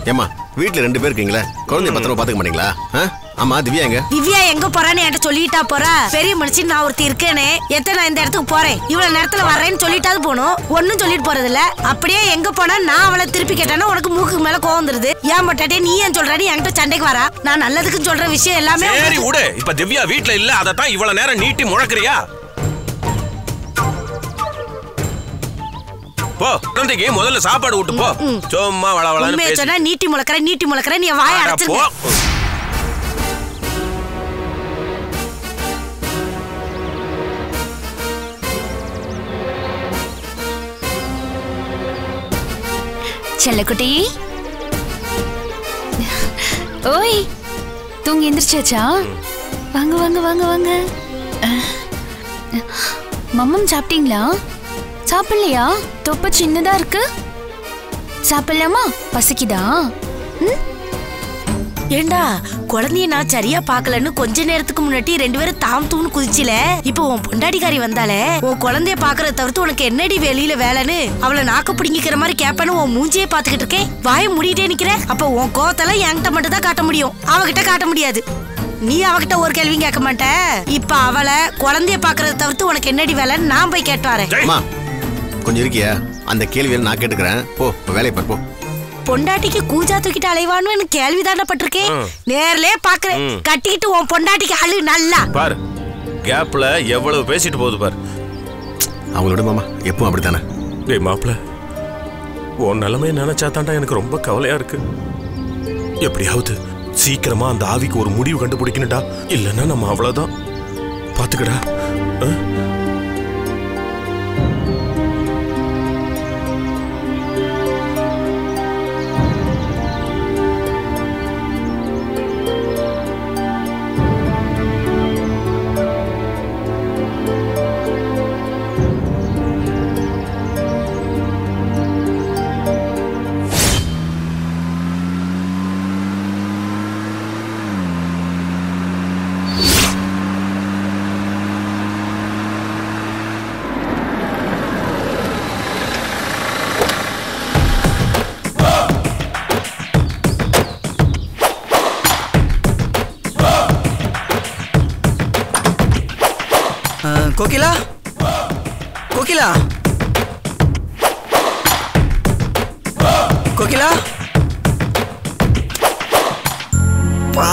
ஏமா வீட்ல ரெண்டு பேர் இருக்கீங்களா குழந்தைய பத்திரமா பாத்துக்க மாட்டீங்களா ஆ? ஆமா திவ்யா எங்க திவ்யா எங்க போறான்னு என்கிட்ட சொல்லிட்டா போறா பெரிய மனுஷன் நான் ஒருத்தி இருக்கேனே எத்தனை நான் இந்த இடத்துக்கு போறேன் இவ்வளவு நேரத்துல வர்றேன்னு சொல்லிட்டாது போகணும் ஒன்னும் சொல்லிட்டு போறது இல்ல அப்படியே எங்க போனா நான் அவளை திருப்பி கேட்டேன்னா உனக்கு மூக்கு மேல கோவம் வந்துருது ஏன் மட்டாட்டே நீ ஏன் சொல்ற நீ என்கிட்ட சண்டைக்கு வரா நான் நல்லதுக்குன்னு சொல்ற விஷயம் எல்லாமே சரி விடு இப்ப திவ்யா வீட்ல இல்ல அதத்தான் இவ்வளவு நேரம் நீட்டி முழக்குறியா போ குழந்தைக்கு முதல்ல சாப்பாடு விட்டு போ சும்மா வள வளன்னு உண்மையை பேசி சொன்னா நீட்டி முளக்கற நீட்டி முளக்கற நீ வாய அட, போ அடைச்சிருக்க செல்லக்குட்டி ஓய் தூங்கி எந்திரிச்சாச்சா வாங்க வாங்க வாங்க வாங்க அஹ். மம்மம் சாப்பிட்டீங்களா சாப்பிடலையா தொப்ப சின்னதா இருக்கு சாப்பிடலாமா பசிக்குதா ம் ஏண்டா குழந்தைய நான் சரியா பாக்கலன்னு கொஞ்ச நேரத்துக்கு முன்னாடி ரெண்டு பேரும் தாம் தூன்னு குதிச்சில இப்போ உன் பொண்டாடிக்காரி வந்தாலே உன் குழந்தைய பாக்குறத தவிர்த்து உனக்கு என்னடி வெளியில வேலைன்னு அவளை நாக்க பிடிங்கிக்கிற மாதிரி கேப்பேன்னு உன் மூஞ்சியே பாத்துக்கிட்டு இருக்கேன் வாய மூடிட்டே நிக்கிற அப்ப உன் கோத்தெல்லாம் என்கிட்ட மட்டும் தான் காட்ட முடியும் அவகிட்ட காட்ட முடியாது நீ அவகிட்ட ஒரு கேள்வியும் கேட்க மாட்ட இப்ப அவளை குழந்தைய பாக்குறத தவிர்த்து உனக்கு என்னடி வேலைன்னு நான் போய் கேட்டு வரேன் ஜெய். அம்மா கொஞ்சம் இருக்கியா அந்த கேள்வியை நான் கேட்டுக்கிறேன் போ இப்ப வேலையை பாரு போ பொண்டாட்டிக்கு கூஜா தூக்கிட்டு அலைவான்னு எனக்கு கேள்விதானே பட்டிருக்கேன் நேர்லயே பாக்குறேன் கட்டிக்கிட்டு உன் பொண்டாட்டிக்கு அழு நல்லா பாரு கேப்ல எவ்வளவு பேசிட்டு போகுது பாரு அவங்களோட மாமா எப்பவும் அப்படித்தானே டேய் மாப்ள உன் நிலைமையை நினைச்சா தாண்டா எனக்கு ரொம்ப கவலையா இருக்கு எப்படியாவது சீக்கிரமா அந்த ஆவிக்கு ஒரு முடிவு கண்டுபிடிக்கணும்டா இல்லைன்னா நம்ம அவ்வளவுதான் பாத்துக்கடா ஆ? ஆ, கோகிலா கோகிலா கோகிலா பா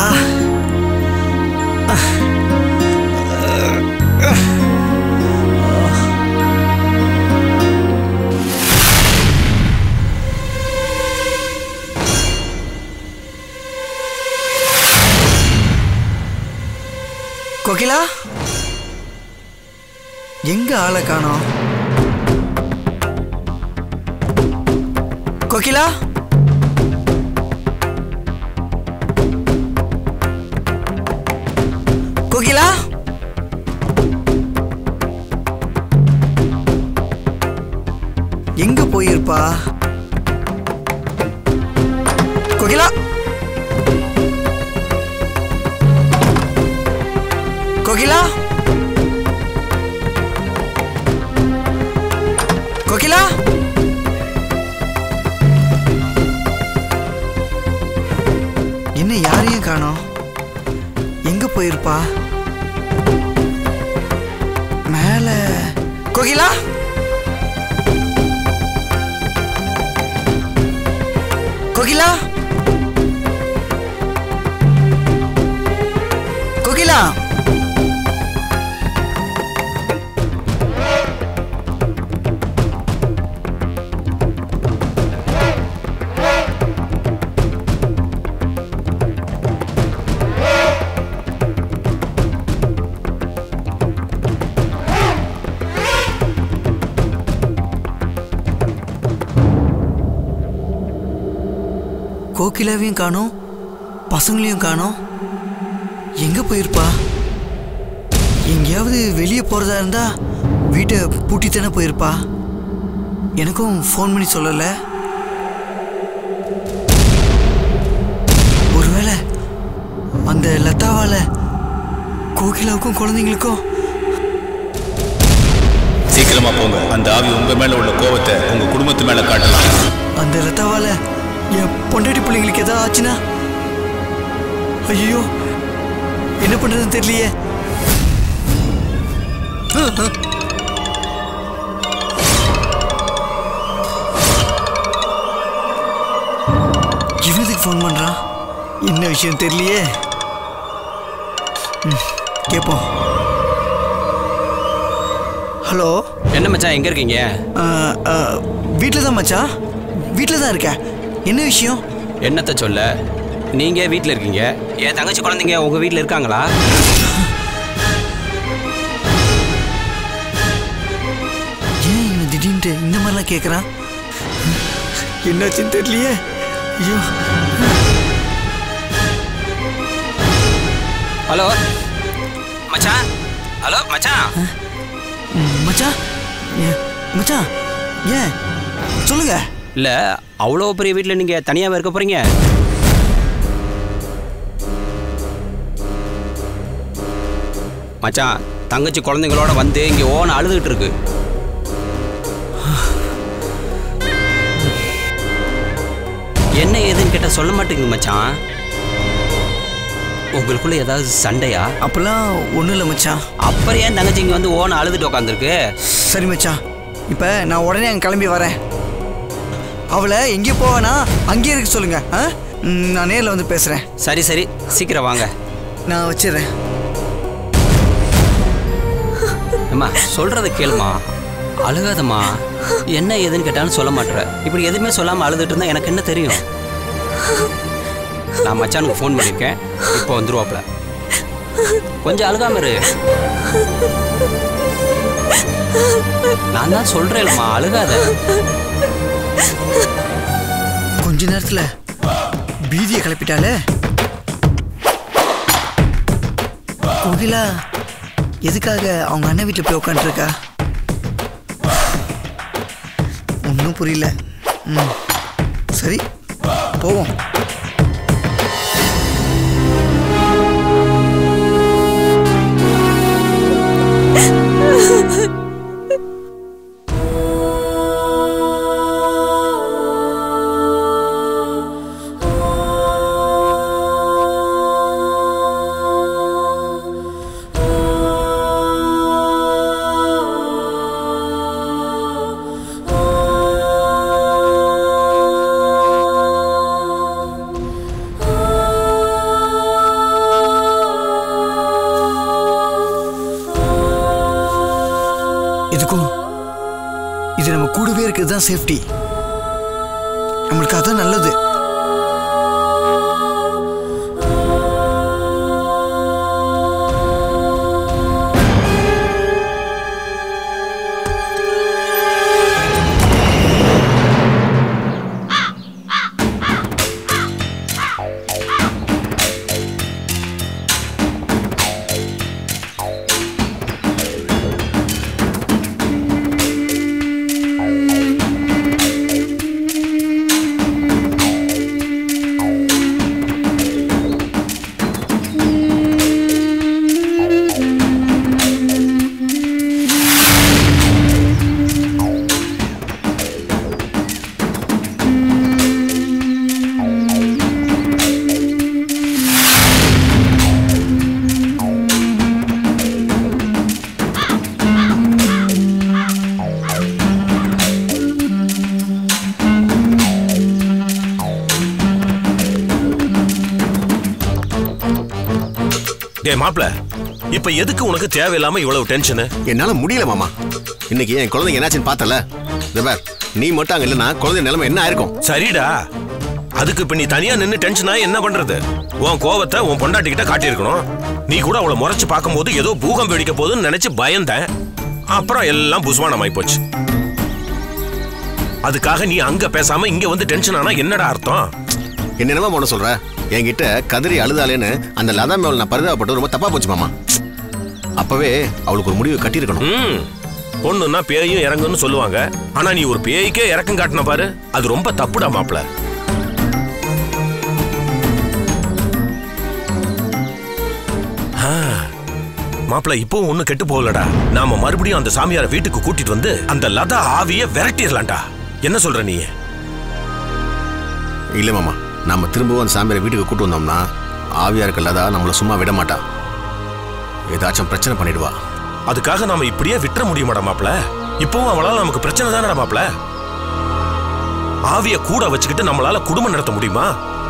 கோகிலா எங்க ஆளை காணோம் கோகிலா கோகிலா எங்க போயிருப்பா கோகிலா கோகிலா கோகிலா என்ன யாரையும் காணோம் எங்க போயிருப்பா மேல கோகிலா கோகிலா கோகிலா கோகிலாவையும் காணோம் பசங்களையும் காணோம் எங்க போயிருப்பா எங்கேயாவது வெளியே போறதா இருந்தா வீட்டை பூட்டித்தானே போயிருப்பா எனக்கும் ஃபோன் பண்ணி சொல்லலை ஒருவேளை அந்த லதாவால கோகிலாவுக்கும் குழந்தைங்களுக்கும் சீக்கிரமா போங்க அந்த ஆவி உங்க மேல உள்ள கோபத்தை உங்க குடும்பத்து மேல காட்டலாம் அந்த லதாவால என் பொண்டாட்டி பிள்ளைங்களுக்கு ஏதாவது ஆச்சுன்னா ஐயோ என்ன பண்றதுன்னு தெரியலையே இவனுக்கு ஃபோன் பண்றான் என்ன விஷயம் தெரியலையே ம், கேட்போம் ஹலோ என்ன மச்சான் எங்க இருக்கீங்க வீட்டில் தான் மச்சான் வீட்டில் தான் இருக்கேன் என்ன விஷயம் என்னத்த சொல்ல நீங்க வீட்ல இருக்கீங்க என் தங்கச்சி குழந்தைங்க உங்க வீட்ல இருக்காங்களா ஏன் இவன் திடீர்னு இந்த மாதிரிலாம் கேட்குறான் என்னாச்சுன்னு தெரியலையே ஐயோ ஹலோ மச்சான் ஹலோ மச்சான் ம், மச்சான் ஏன் மச்சான் ஏன் சொல்லுங்க இல்ல அவ்வளோ பெரிய வீட்ல நீங்க தனியாவே இருக்க போறீங்க மச்சான் தங்கச்சி குழந்தைங்களோட வந்து இங்க ஓன அழுதுகிட்டு இருக்கு என்ன ஏதுன்னு கேட்டா சொல்ல மாட்டேங்குது மச்சான் உங்களுக்குள்ள ஏதாவது சண்டையா அப்பெல்லாம் ஒன்றும் இல்லை மச்சான் அப்புறம் ஏன் தங்கச்சி இங்க வந்து ஓன அழுதுட்டு உட்காந்துருக்கு சரி மச்சான் இப்போ நான் உடனே அங்கே கிளம்பி வரேன் அவளை எங்கே போவேனா அங்கேயே இருக்க சொல்லுங்க ஆ ம், நான் நேரில் வந்து பேசுகிறேன் சரி சரி சீக்கிரம் வாங்க நான் வச்சிடுறேன் அம்மா சொல்றத கேளுமா அழுகாதம்மா என்ன ஏதுன்னு கேட்டாலும் சொல்ல மாட்டேற இப்படி எதுவுமே சொல்லாம அழுதுட்டு இருந்தா எனக்கு என்ன தெரியும் நான் மச்சானுக்கு ஃபோன் பண்ணியிருக்கேன் இப்போ வந்துருவாப்ல கொஞ்சம் அழுகாம இரு நான் தான் சொல்றேன்மா அழுகாத கொஞ்ச நேரத்தில் பீதியை கிளப்பிட்டாலே கோகிலா எதுக்காக அவங்க அண்ணன் வீட்டில் போய் உட்காந்துருக்கா ஒன்றும் புரியல ம் சரி போவோம் எதுக்கும் இது நம்ம கூடவே இருக்கிறது தான் சேஃப்டி நம்மளுக்கு அதான் நல்லது டேய் மாப்ள இப்ப எதுக்கு உனக்கு தேவையில்லாம இவ்வளவு டென்ஷனு என்னால முடியல மாமா இன்னைக்கு என் குழந்தைங்க என்னாச்சுன்னு பார்த்தல இந்த பார் நீ மட்டும் அங்க இல்லைன்னா குழந்தை நிலைமை என்ன ஆயிருக்கும் சரிடா அதுக்கு இப்ப நீ தனியா நின்னு டென்ஷன் ஆகி என்ன பண்றது உன் கோவத்தை உன் பொண்டாட்டி கிட்ட காட்டியிருக்கணும் நீ கூட அவளை முறைச்சு பார்க்கும்போது ஏதோ பூகம் வெடிக்க போகுதுன்னு நினைச்சு பயந்தேன் அப்புறம் எல்லாம் புஸ்வானமாயி போச்சு அதுக்காக நீ அங்க பேசாம இங்க வந்து டென்ஷன் ஆனா என்னடா அர்த்தம் என்னென்னமா பண்ண சொல்ற என்கிட்ட கதறி அழுதாலேன்னு அந்த லதா மேல நான் பரிதாபப்பட்டது ரொம்ப தப்பா போச்சு மாமா அப்பவே அவளுக்கு ஒரு முடிவு கட்டியிருக்கணும் ம் பொண்ணுன்னா பேயும் இறங்குன்னு சொல்லுவாங்க ஆனா நீ ஒரு பேய்க்கே இறக்கம் காட்டின பாரு அது ரொம்ப தப்புடா மாப்ள ஆ, மாப்ள இப்போ ஒண்ணு கெட்டு போகலடா நாம மறுபடியும் அந்த சாமியார வீட்டுக்கு கூட்டிட்டு வந்து அந்த லதா ஆவிய விரட்டிடலாம்டா என்ன சொல்ற நீ இல்லை மாமா நம்ம திரும்பவும் அந்த சாமியாரை வீட்டுக்கு கூட்டு வந்தோம்னா ஆவியா இருக்கல்லதா நம்மளை சும்மா விட மாட்டா ஏதாச்சும் பிரச்சனை பண்ணிடுவா அதுக்காக நாம இப்படியே விட்டுற முடியுமாடா மாப்ள இப்பவும் அவளால நமக்கு பிரச்சனை தானடா மாப்ள ஆவிய கூட வச்சுக்கிட்டு நம்மளால குடும்பம் நடத்த முடியுமா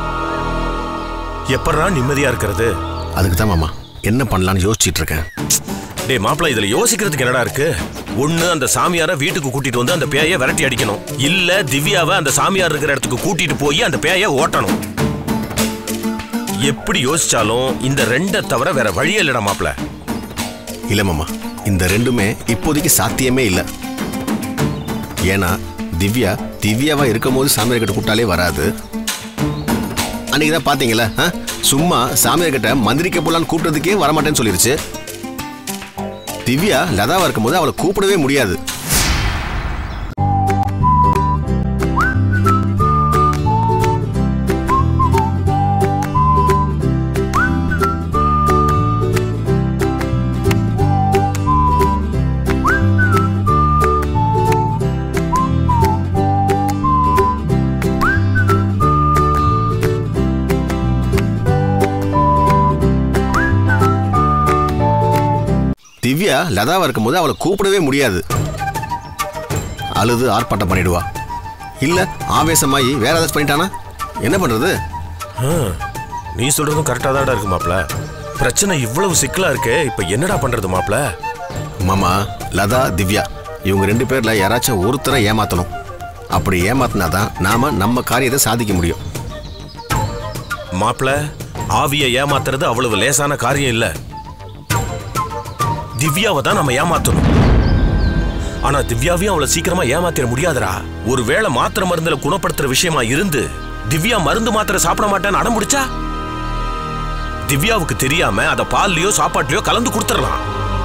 எப்படா நிம்மதியா இருக்கிறது அதுக்கு தான் மாமா என்ன பண்ணலான்னு யோசிச்சிட்டு இருக்கேன் டேய் மாப்ள இதுல யோசிக்கிறதுக்கு என்னடா இருக்கு ஒண்ணு அந்த சாமியார வீட்டுக்கு கூட்டிட்டு வந்து அந்த பேயை விரட்டி அடிக்கணும் இல்ல திவ்யாவை அந்த சாமியார் இருக்கிற இடத்துக்கு கூட்டிட்டு போய் அந்த பேயை ஓட்டணும் எப்படி யோசிச்சாலும் இந்த ரெண்டை தவிர வேற வழியே இல்லடா மாப்ள இல்லை மாமா இந்த ரெண்டுமே இப்போதைக்கு சாத்தியமே இல்லை ஏன்னா திவ்யா திவ்யாவா இருக்கும் போது சாமியார் கிட்ட கூட்டாலே வராது அன்னைக்கு தான் பார்த்தீங்களா ஆ? சும்மா சாமியார் கிட்ட மந்திரிக்க போலான்னு கூப்பிட்டதுக்கே வரமாட்டேன்னு சொல்லிருச்சு திவ்யா லதாவா இருக்கும்போது அவளை கூப்பிடவே முடியாது திவ்யா லதாவா இருக்கும்போது அவளை கூப்பிடவே முடியாது அழுது ஆர்ப்பாட்டம் பண்ணிடுவா இல்ல ஆவேசமாயி வேற ஏதாச்சும் பண்ணிட்டானா என்ன பண்றது ஆ, நீ சொல்றதும் கரெக்டா தான்டா இருக்கு மாப்ள பிரச்சனை இவ்வளவு சிக்கலா இருக்கே இப்ப என்னடா பண்றது மாப்ள மாமா லதா திவ்யா இவங்க ரெண்டு பேர்ல யாராச்சும் ஒருத்தரை ஏமாத்தணும் அப்படி ஏமாத்தினாதான் நாம நம்ம காரியத்தை சாதிக்க முடியும் மாப்ள ஆவிய ஏமாத்துறது அவ்வளவு லேசான காரியம் இல்ல திவ்யாவை தான் நம்ம ஏமாத்தணும் ஆனா திவ்யாவையும் அவ்வளவு சீக்கிரமா ஏமாத்திட முடியாதுடா ஒருவேளை மாத்திரை மருந்துல குணப்படுத்துற விஷயமா இருந்து திவ்யா மருந்து மாத்திரை சாப்பிட மாட்டேன்னு அடம் முடிச்சா திவ்யாவுக்கு தெரியாம அத பால்லயோ சாப்பாட்லயோ கலந்து கொடுத்துடலாம்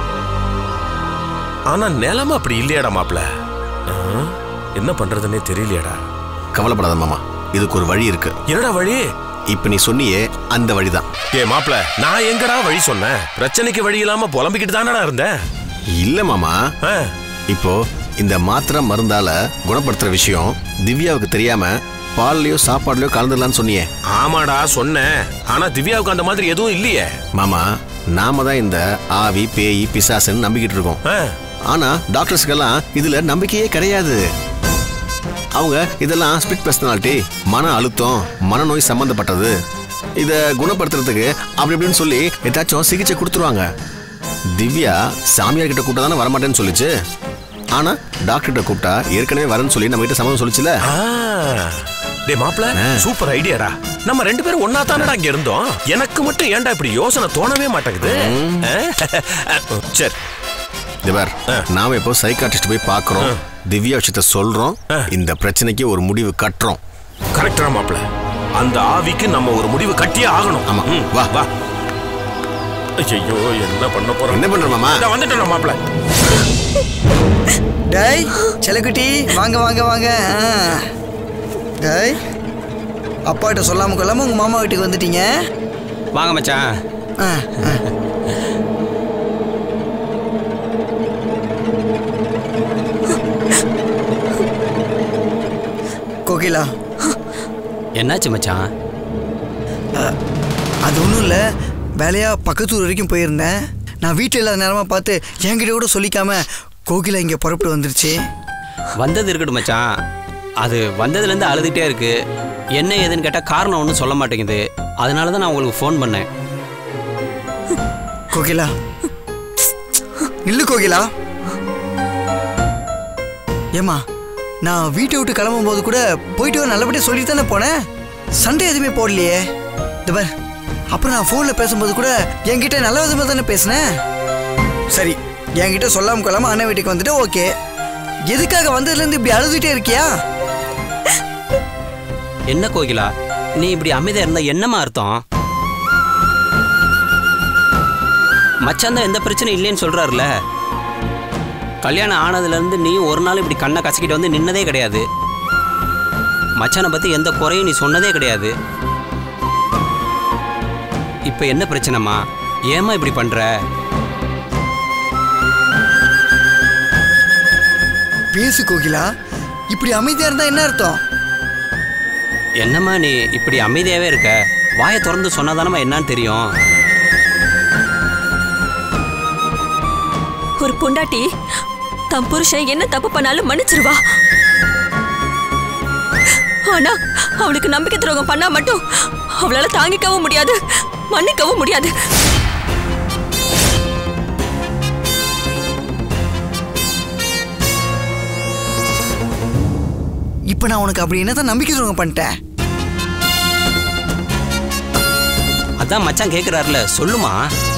ஆனா நிலைமை அப்படி இல்லையாடா மாப்ள ஆ, என்ன பண்றதுன்னே தெரியலையாடா கவலைப்படாத மாமா இதுக்கு ஒரு வழி இருக்கு என்னடா வழி இப்ப நீ சொன்னியே அந்த வழிதான் ஏ மாப்ள நான் எங்கடா வழி சொன்னேன் பிரச்சனைக்கு வழி இல்லாம புலம்பிக்கிட்டு தானடா இருந்தேன் இல்ல மாமா ஆ, இப்போ இந்த மாத்திரை மருந்தால குணப்படுத்துற விஷயம் திவ்யாவுக்கு தெரியாம பால்லயோ சாப்பாடுலயோ கலந்துடலான்னு சொன்னியே ஆமாடா சொன்னேன் ஆனா திவ்யாவுக்கு அந்த மாதிரி எதுவும் இல்லையே மாமா நாம தான் இந்த ஆவி பேய் பிசாசுன்னு நம்பிக்கிட்டு இருக்கோம் ஆ, ஆனா டாக்டர்ஸ்க்கெல்லாம் இதுல நம்பிக்கையே கிடையாது அவங்க இதெல்லாம் ஸ்பிட் பர்சனாலிட்டி மன அழுத்தம் மனநோய் சம்பந்தப்பட்டது இத குணப்படுத்துறதுக்கு அப்படி இப்படின்னு சொல்லி ஏதாச்சும் சிகிச்சை கொடுத்துருவாங்க திவ்யா சாமியார் கிட்ட கூப்பிட்டா தானே வரமாட்டேன்னு சொல்லிச்சு ஆனா டாக்டர் கிட்ட கூப்பிட்டா ஏற்கனவே வரேன்னு சொல்லி நம்ம கிட்ட சம்மதம் சொல்லிச்சுல ஆ. டேய் மாப்ள சூப்பர் ஐடியாடா நம்ம ரெண்டு பேரும் ஒன்னா தானடா இங்க இருந்தோம் எனக்கு மட்டும் ஏன்டா இப்படி யோசனை தோணவே மாட்டேங்குது ஆ? சரி இது பார் நாம இப்போ சைக்காட்ரிஸ்ட் போய் பார்க்கறோம் திவ்யா விஷயத்த சொல்றோம் இந்த பிரச்சனைக்கு ஒரு முடிவு கட்டுறோம் கரெக்டா மாப்ள அந்த ஆவிக்கு நம்ம ஒரு முடிவு கட்டியே ஆகணும் ஆமா. ம், வா. வா ஐயோ என்ன பண்ண போறோம் என்ன பண்ற மாமா இதோ வந்துட்டேன் மாப்ள டேய் செலக்குட்டி வாங்க வாங்க வாங்க ஆ. டேய் அப்பாட்ட சொல்லாம கொள்ளாம உங்க மாமா வீட்டுக்கு வந்துட்டீங்க வாங்க மச்சான் ஆ, ஆ. கோகிலா என்னாச்சு மச்சான் அது ஒன்றும் இல்லை வேலையாக பக்கத்தூர் வரைக்கும் போயிருந்தேன் நான் வீட்டில் இல்லாத நேரமாக பார்த்து என்கிட்ட கூட சொல்லிக்காம கோகிலா இங்கே புறப்பட்டு வந்துருச்சு வந்தது இருக்கட்டும் மச்சான் அது வந்ததுலேருந்து அழுதுகிட்டே இருக்கு என்ன ஏதுன்னு கேட்டால் காரணம் ஒன்றும் சொல்ல மாட்டேங்குது அதனால தான் நான் உங்களுக்கு ஃபோன் பண்ணேன் கோகிலா நில்லு கோகிலா ஏம்மா நான் வீட்டை விட்டு கிளம்பும் போது கூட போயிட்டு வா நல்லபடியாக சொல்லிட்டு தானே போனேன் சண்டை எதுவுமே போடலையே இந்த பார் அப்புறம் நான் ஃபோனில் பேசும்போது கூட என்கிட்ட நல்ல விதமாக தானே பேசினேன் சரி என்கிட்ட சொல்லாம கொள்ளாம அண்ணன் வீட்டுக்கு வந்துட்டு ஓகே எதுக்காக வந்ததுலேருந்து இப்படி அழுதுகிட்டே இருக்கியா என்ன கோகிலா நீ இப்படி அமைதியாக இருந்தால் என்னம்மா அர்த்தம் மச்சான் தான் எந்த பிரச்சனையும் இல்லைன்னு சொல்கிறாருல கல்யாணம் ஆனதுலேருந்து நீ ஒரு நாள் இப்படி கண்ணை கசக்கிட்டு வந்து நின்னதே கிடையாது மச்சானை பற்றி எந்த குறையும் நீ சொன்னதே கிடையாது இப்போ என்ன பிரச்சனைம்மா ஏம்மா இப்படி பண்ணுற பேசு கோகிலா இப்படி அமைதியாக இருந்தால் என்ன அர்த்தம் என்னம்மா நீ இப்படி அமைதியாவே இருக்க வாயை திறந்து சொன்னாதானம்மா என்னன்னு தெரியும் ஒரு பொண்டாட்டி தன் புருஷன் என்ன தப்பு பண்ணாலும் மன்னிச்சிருவா ஆனா அவனுக்கு நம்பிக்கை துரோகம் பண்ணா மட்டும் அவளால தாங்கிக்கவும் முடியாது மன்னிக்கவும் முடியாது இப்போ நான் உனக்கு அப்படி என்னதான் நம்பிக்கை துரோகம் பண்ணிட்டேன் அதான் மச்சான் கேக்குறாருல சொல்லுமா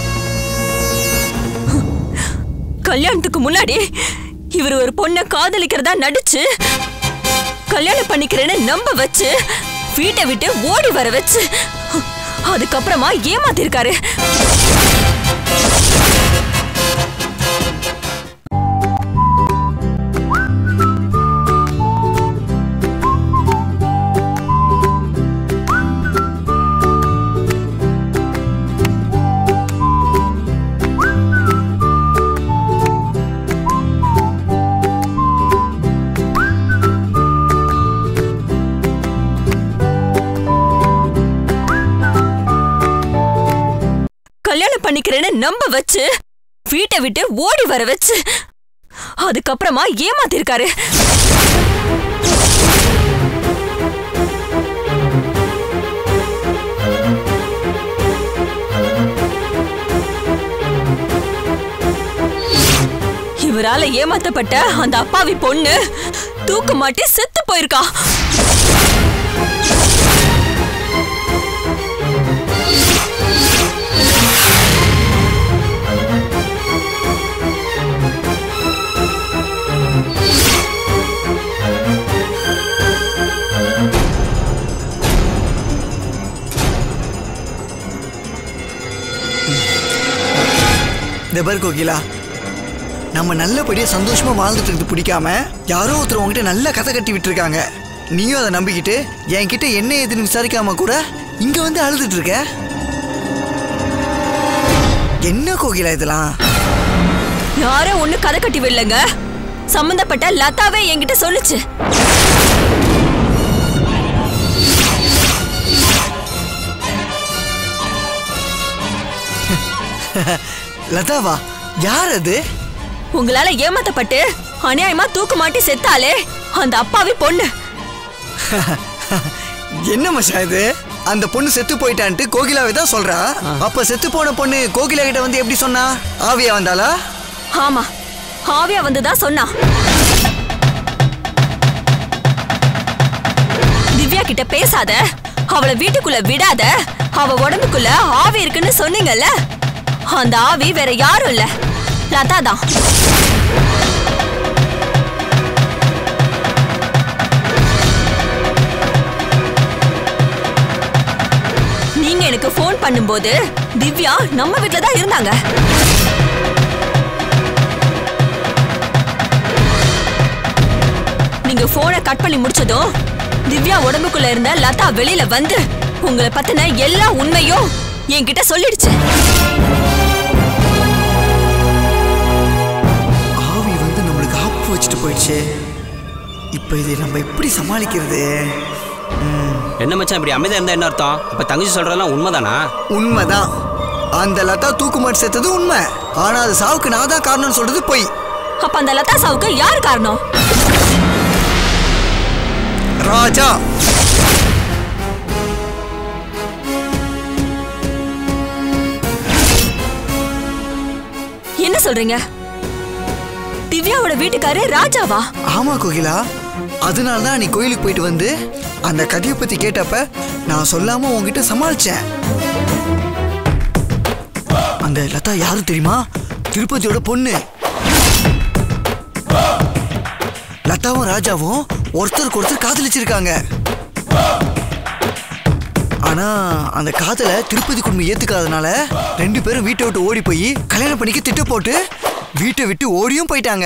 கல்யாணத்துக்கு முன்னாடி இவர் ஒரு பொண்ணை காதலிக்கிறதா நடிச்சு கல்யாணம் பண்ணிக்கிறேன்னு நம்ப வச்சு வீட்டை விட்டு ஓடி வர வச்சு அதுக்கப்புறமா ஏமாத்திருக்காரு கல்யாணம் பண்ணிக்கிறேன்னு நம்ப வச்சு வீட்டை விட்டு ஓடி வர வச்சு அதுக்கப்புறமா ஏமாத்திருக்காரு இவரால ஏமாத்தப்பட்ட அந்த அப்பாவி பொண்ணு தூக்க மாட்டி செத்து போயிருக்கா இந்த பேர் கோகிலா நம்ம நல்லபடியா சந்தோஷமா வாழ்ந்துட்டு இருக்கிறது பிடிக்காம யாரோ ஒருத்தர் உங்ககிட்ட நல்ல கதை கட்டி விட்டுருக்காங்க நீயும் அதை நம்பிக்கிட்டு என்கிட்ட என்ன ஏதுன்னு விசாரிக்காம கூட இங்க வந்து அழுதுட்டு இருக்க என்ன கோகிலா இதெல்லாம் யாரும் ஒண்ணு கதை கட்டி விடலங்க சம்பந்தப்பட்ட லதாவே என்கிட்ட சொல்லுச்சு லதாவா யார் அது உங்களால ஏமாத்தப்பட்டு அநியாயமா தூக்கு மாட்டி செத்தாலே அந்த அப்பாவி பொண்ணு என்ன மச்சா இது அந்த பொண்ணு செத்து போயிட்டான்ட்டு கோகிலாவை தான் சொல்றா அப்ப செத்து போன பொண்ணு கோகிலா கிட்ட வந்து எப்படி சொன்னா ஆவியா வந்தாளா ஆமா ஆவியா வந்துதான் சொன்னா திவ்யா கிட்ட பேசாத அவளை வீட்டுக்குள்ள விடாத அவ உடம்புக்குள்ள ஆவி இருக்குன்னு சொன்னீங்கல்ல அந்த ஆவி வேற யாரும் இல்ல லதா தான் நீங்க எனக்கு ஃபோன் பண்ணும்போது திவ்யா நம்ம வீட்ல தான் இருந்தாங்க நீங்க போனை கட் பண்ணி முடிச்சதும் திவ்யா உடம்புக்குள்ள இருந்த லதா வெளியில வந்து உங்களை பத்தின எல்லா உண்மையும் என்கிட்ட சொல்லிடுச்சு ஆவி வந்து நம்மளுக்கு ஆப்பு வச்சுட்டு போயிடுச்சு இப்போ இதை நம்ம எப்படி சமாளிக்கிறது என்ன மச்சான் இப்படி அமைதியா இருந்தா என்ன அர்த்தம் அப்ப தங்கச்சி சொல்றதெல்லாம் உண்மைதானா உண்மைதான் அந்த லதா தூக்குமாட்டி செத்தது உண்மை ஆனா அது சாவுக்கு நான் தான் காரணம்னு சொல்றது பொய் அப்ப அந்த லதா சாவுக்கு யார் காரணம் ராஜா என்ன சொல்றீங்க திவ்யாவோட வீட்டுக்காரு ராஜாவா ஆமா கோகிலா அதனால தான் நீ கோயிலுக்கு போயிட்டு வந்து அந்த கதையை பத்தி கேட்டப்ப நான் சொல்லாம உன்கிட்ட சமாளிச்சேன் அந்த லதா யாரு தெரியுமா திருப்பதியோட பொண்ணு லதாவும் ராஜாவும் ஒருத்தருக்கு ஒருத்தர் காதலிச்சிருக்காங்க ஆனா அந்த காதலை திருப்பதி குடும்பம் ஏத்துக்காதனால ரெண்டு பேரும் வீட்டை விட்டு ஓடி போய் கல்யாணம் பண்ணிக்க திட்டம் போட்டு வீட்டை விட்டு ஓடியும் போயிட்டாங்க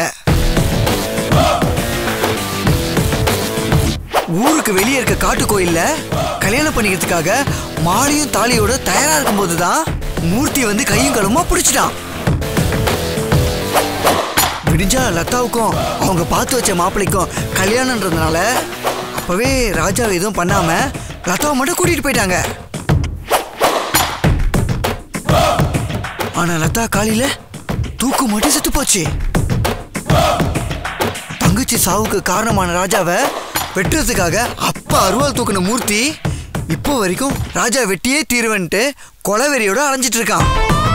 ஊருக்கு வெளியே இருக்க காட்டு கோயில்ல கல்யாணம் பண்ணிக்கிறதுக்காக மாலையும் தாலியோட தயாரா இருக்கும்போது தான் மூர்த்தி வந்து கையும் களுமா பிடிச்சிட்டான் விடிஞ்சா லதாவுக்கும் அவங்க பார்த்து வச்ச மாப்பிள்ளைக்கும் கல்யாணம்ன்றதுனால அப்பவே ராஜா எதுவும் பண்ணாம லதாவை மட்டும் கூட்டிட்டு போயிட்டாங்க ஆனா லதா காலையில தூக்கு மட்டும் செத்து போச்சு தங்கச்சி சாவுக்கு காரணமான ராஜாவை வெட்டுறதுக்காக அப்பா அருவாள் தூக்குன மூர்த்தி இப்போ வரைக்கும் ராஜா வெட்டியே தீருவன்ட்டு கொலவெறியோட அலைஞ்சிட்டு இருக்கான்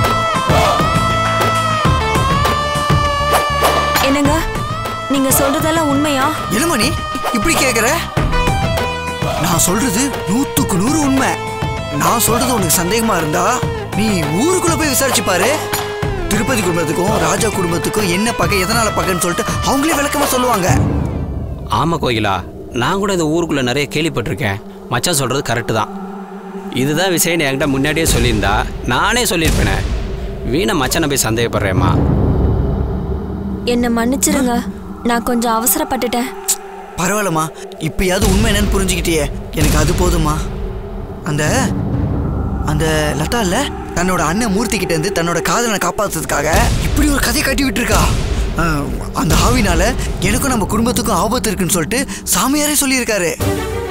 என்னங்க நீங்க சொல்றதெல்லாம் உண்மையா என்னம்மா நீ இப்படி கேக்குற நான் சொல்றது நூத்துக்கு நூறு உண்மை நான் சொல்றது உனக்கு சந்தேகமா இருந்தா நீ ஊருக்குள்ள போய் விசாரிச்சு பாரு திருப்பதி குடும்பத்துக்கும் ராஜா குடும்பத்துக்கும் என்ன பகை எதனால பகைன்னு சொல்லிட்டு அவங்களே விளக்கமா சொல்லுவாங்க ஆமா கோகிலா நான் கூட இந்த ஊருக்குள்ள நிறைய கேள்விப்பட்டிருக்கேன் மச்சான் சொல்றது கரெக்டு தான் இதுதான் விஷயம் என்கிட்ட முன்னாடியே சொல்லியிருந்தா நானே சொல்லியிருப்பேனே வீணை மச்சானை போய் சந்தேகப்படுறேம்மா என்ன மன்னிச்சிருங்க நான் கொஞ்சம் அவசரப்பட்டுட்டேன் பரவாயில்லம்மா இப்பயாவது உண்மை என்னன்னு புரிஞ்சுக்கிட்டியே எனக்கு அது போதுமா அந்த அந்த லதா இல்ல தன்னோட அண்ணன் மூர்த்தி கிட்ட இருந்து தன்னோட காதலனை காப்பாத்துறதுக்காக இப்படி ஒரு கதையை கட்டி விட்டுருக்கா அஹ், அந்த ஆவினால எனக்கும் நம்ம குடும்பத்துக்கும் ஆபத்து இருக்குன்னு சொல்லிட்டு சாமியாரே சொல்லியிருக்காரு